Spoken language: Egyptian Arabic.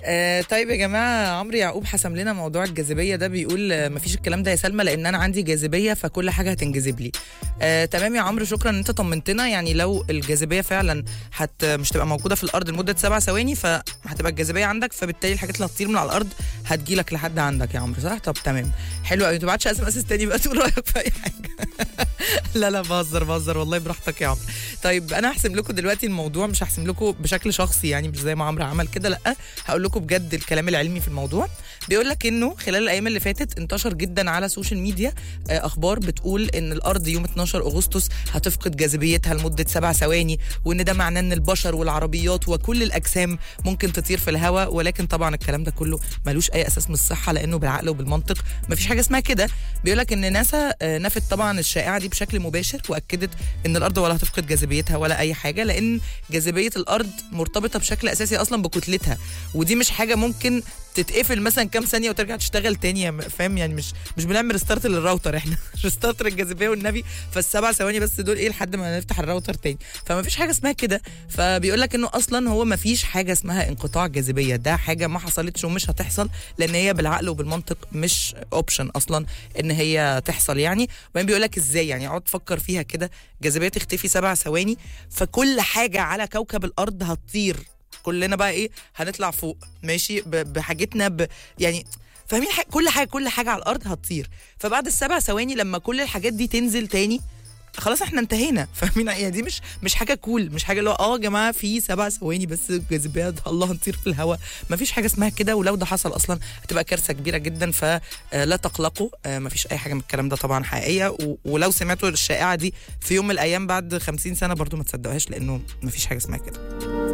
آه طيب يا جماعه عمرو يعقوب حسم لنا موضوع الجاذبيه ده بيقول آه مفيش الكلام ده يا سلمى لان انا عندي جاذبيه فكل حاجه هتنجذب لي آه تمام يا عمرو شكرا ان انت طمنتنا يعني لو الجاذبيه فعلا هت مش تبقى موجوده في الارض لمده سبع ثواني فهتبقى الجاذبيه عندك فبالتالي الحاجات اللي هتطير من على الارض هتجيلك لحد عندك يا عمرو صح طب تمام حلو قوي ما تبعتش اس ام اس تاني بقى تقول رايك في اي حاجه لا لا بهزر بهزر والله براحتك يا عمرو طيب انا هحسم لكم دلوقتي الموضوع مش هحسم لكم بشكل شخصي يعني مش زي ما عمرو عمل كده لا هقول لكم بجد الكلام العلمي في الموضوع بيقول لك انه خلال الايام اللي فاتت انتشر جدا على السوشيال ميديا آه، اخبار بتقول ان الارض يوم 12 اغسطس هتفقد جاذبيتها لمده سبع ثواني وان ده معناه ان البشر والعربيات وكل الاجسام ممكن تطير في الهواء ولكن طبعا الكلام ده كله ملوش اي اساس من الصحه لانه بالعقل وبالمنطق مفيش حاجه اسمها كده بيقول لك ان ناسا آه، نفت طبعا الشائعه دي بشكل مباشر واكدت ان الارض ولا هتفقد جاذبيتها ولا اي حاجه لان جاذبيه الارض مرتبطه بشكل اساسي اصلا بكتلتها ودي مش حاجه ممكن تتقفل مثلا كام ثانيه وترجع تشتغل تاني يا م- فاهم يعني مش مش بنعمل ريستارت للراوتر احنا ريستارت الجاذبيه والنبي فالسبع ثواني بس دول ايه لحد ما نفتح الراوتر تاني فما فيش حاجه اسمها كده فبيقول لك انه اصلا هو ما فيش حاجه اسمها انقطاع جاذبيه ده حاجه ما حصلتش ومش هتحصل لان هي بالعقل وبالمنطق مش اوبشن اصلا ان هي تحصل يعني وبعدين بيقول لك ازاي يعني اقعد تفكر فيها كده جاذبيه تختفي سبع ثواني فكل حاجه على كوكب الارض هتطير كلنا بقى ايه هنطلع فوق ماشي ب- بحاجتنا ب يعني فاهمين حاجة كل حاجه كل حاجه على الارض هتطير فبعد السبع ثواني لما كل الحاجات دي تنزل تاني خلاص احنا انتهينا فاهمين يعني دي مش مش حاجه كول مش حاجه اللي هو اه يا جماعه في سبع ثواني بس الجاذبيه الله هنطير في الهواء ما فيش حاجه اسمها كده ولو ده حصل اصلا هتبقى كارثه كبيره جدا فلا تقلقوا آه، ما فيش اي حاجه من الكلام ده طبعا حقيقيه و- ولو سمعتوا الشائعه دي في يوم من الايام بعد 50 سنه برضو ما تصدقوهاش لانه ما فيش حاجه اسمها كده